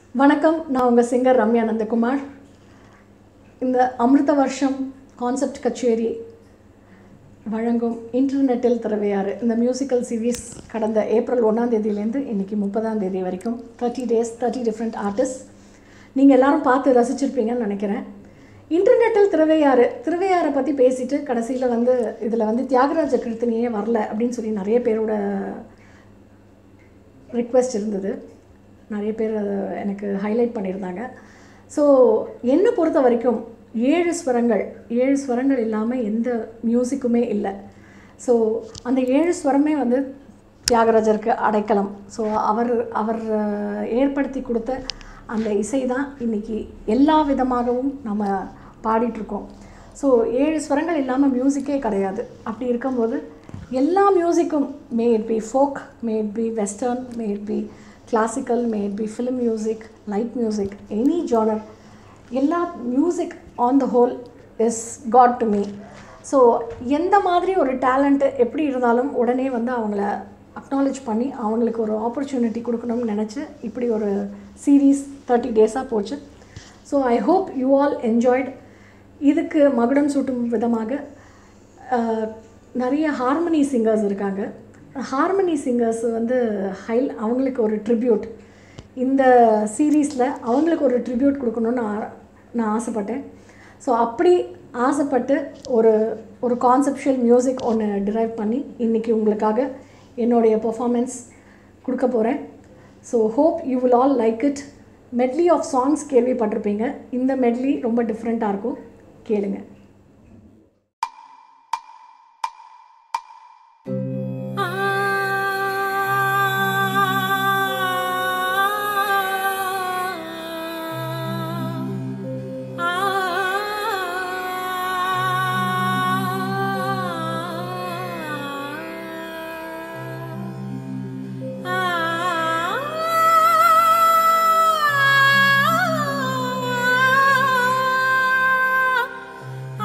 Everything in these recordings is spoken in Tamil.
வணக்கம் நான் உங்கள் சிங்கர் ரம்யா நந்தகுமார் இந்த அமிர்த வருஷம் கான்செப்ட் கச்சேரி வழங்கும் இன்டர்நெட்டில் திறவையாறு இந்த மியூசிக்கல் சீரீஸ் கடந்த ஏப்ரல் ஒன்றாம் தேதியிலேருந்து இன்றைக்கி முப்பதாம் தேதி வரைக்கும் thirty days thirty different artist நீங்கள் எல்லாரும் பார்த்து ரசிச்சிருப்பீங்கன்னு நினைக்கிறேன் இன்டர்நெட்டில் திருவையாறு திருவையாறை பற்றி பேசிட்டு கடைசியில் வந்து இதில் வந்து தியாகராஜ கீர்த்தனையே வரல அப்படின்னு சொல்லி நிறைய பேரோட ரிக்வெஸ்ட் இருந்தது நிறைய பேர் அதை எனக்கு ஹைலைட் பண்ணியிருந்தாங்க ஸோ என்னை பொறுத்த வரைக்கும் ஏழு ஸ்வரங்கள் ஏழு ஸ்வரங்கள் இல்லாமல் எந்த மியூசிக்குமே இல்லை ஸோ அந்த ஏழு ஸ்வரமே வந்து தியாகராஜருக்கு அடைக்கலம் ஸோ அவர் அவர் அஹ், ஏற்படுத்தி கொடுத்த அந்த இசை தான் இன்றைக்கி எல்லா விதமாகவும் நம்ம பாடிட்டுருக்கோம் ஸோ ஏழு ஸ்வரங்கள் இல்லாமல் மியூசிக்கே கிடையாது அப்படி இருக்கும்போது எல்லா மியூசிக்கும் may it be folk may it be western may it be classical may it be film music light music any genre எல்லா music on the whole is God to me so எந்த மாதிரி ஒரு டேலண்ட்டு எப்படி இருந்தாலும் உடனே வந்து அவங்கள அக்னாலேஜ் பண்ணி அவங்களுக்கு ஒரு ஆப்பர்ச்சுனிட்டி கொடுக்கணும்னு நினச்சி இப்படி ஒரு சீரீஸ் தேர்ட்டி டேஸாக போச்சு so I hope you all enjoyed இதுக்கு மகுடம் சூட்டும் விதமாக அஹ், நிறைய ஹார்மனி சிங்கர்ஸ் இருக்காங்க ஹார்மனி சிங்கர்ஸ் வந்து ஹைல் அவங்களுக்கு ஒரு ட்ரிபியூட் இந்த சீரீஸில் அவங்களுக்கு ஒரு ட்ரிபியூட் கொடுக்கணும்னு ஆ- நான் ஆசைப்பட்டேன் ஸோ அப்படி ஆசைப்பட்டு ஒரு ஒரு கான்செப்ஷுவல் மியூசிக் ஒன்று டிரைவ் பண்ணி இன்றைக்கி உங்களுக்காக என்னுடைய பெர்ஃபார்மன்ஸ் கொடுக்க போகிறேன் so hope you will all like it medley of songs கேள்விப்பட்டிருப்பீங்க இந்த மெட்லி ரொம்ப டிஃப்ரெண்ட்டாக இருக்கும் கேளுங்க ஆ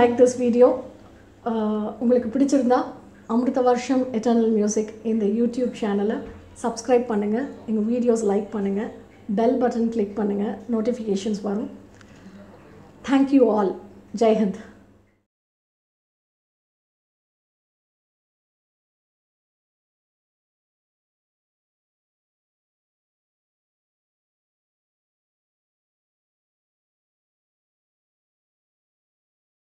லைக் திஸ் வீடியோ உங்களுக்கு பிடிச்சிருந்தா அமிர்த வருஷம் எட்டர்னல் மியூசிக் இந்த யூடியூப் சேனலை சப்ஸ்கிரைப் பண்ணுங்கள் எங்கள் வீடியோஸ் லைக் பண்ணுங்கள் பெல் பட்டன் கிளிக் பண்ணுங்கள் நோட்டிஃபிகேஷன்ஸ் வரும் தேங்க்யூ ஆல் ஜெய்ஹிந்த்